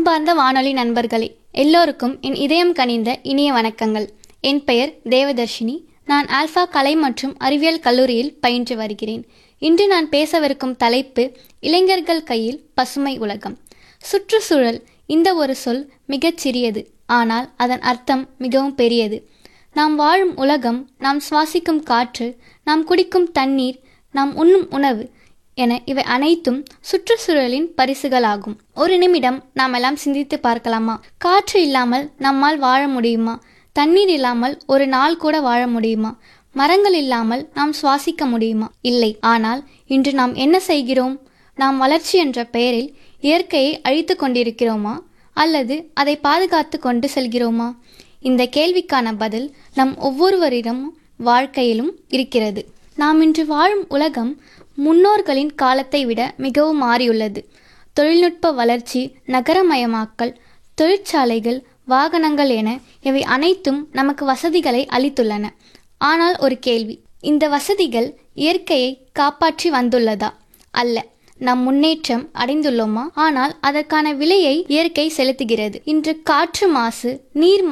அன்பார்ந்த வானொலி நண்பர்களே எல்லோருக்கும் என் இதயம் கனிந்த இனிய வணக்கங்கள் என் பெயர் தேவதர்ஷினி நான் ஆல்ஃபா கலை மற்றும் அறிவியல் கல்லூரியில் பயின்று வருகிறேன் இன்று நான் பேசவிருக்கும் தலைப்பு இளைஞர்கள் கையில் பசுமை உலகம் சுற்றுச்சூழல் இந்த ஒரு சொல் மிகச் சிறியது ஆனால் அதன் அர்த்தம் மிகவும் பெரியது நாம் வாழும் உலகம் நாம் சுவாசிக்கும் காற்று நாம் குடிக்கும் தண்ணீர் நாம் உண்ணும் உணவு என இவை அனைத்தும் சுற்றுச்சூழலின் பரிசுகளாகும் ஒரு நிமிடம் நாம் எல்லாம் சிந்தித்து பார்க்கலாமா காற்று இல்லாமல் நம்மால் வாழ முடியுமா தண்ணீர் இல்லாமல் ஒரு நாள் கூட வாழ முடியுமா மரங்கள் இல்லாமல் நாம் சுவாசிக்க முடியுமா இல்லை ஆனால் இன்று நாம் என்ன செய்கிறோம் நாம் வளர்ச்சி என்ற பெயரில் இயற்கையை அழித்து கொண்டிருக்கிறோமா அல்லது அதை பாதுகாத்து கொண்டு செல்கிறோமா இந்த கேள்விக்கான பதில் நம் ஒவ்வொருவரிடமும் வாழ்க்கையிலும் இருக்கிறது நாம் இன்று வாழும் உலகம் முன்னோர்களின் காலத்தை விட மிகவும் மாறியுள்ளது தொழில்நுட்ப வளர்ச்சி நகரமயமாக்கல் தொழிற்சாலைகள் வாகனங்கள் என இவை அனைத்தும் நமக்கு வசதிகளை அளித்துள்ளன ஆனால் ஒரு கேள்வி இந்த வசதிகள் இயற்கையை காப்பாற்றி வந்துள்ளதா அல்ல நம் முன்னேற்றம் அடைந்துள்ளோமா ஆனால் அதற்கான விலையை இயற்கை செலுத்துகிறது இன்று காற்று மாசு நீர்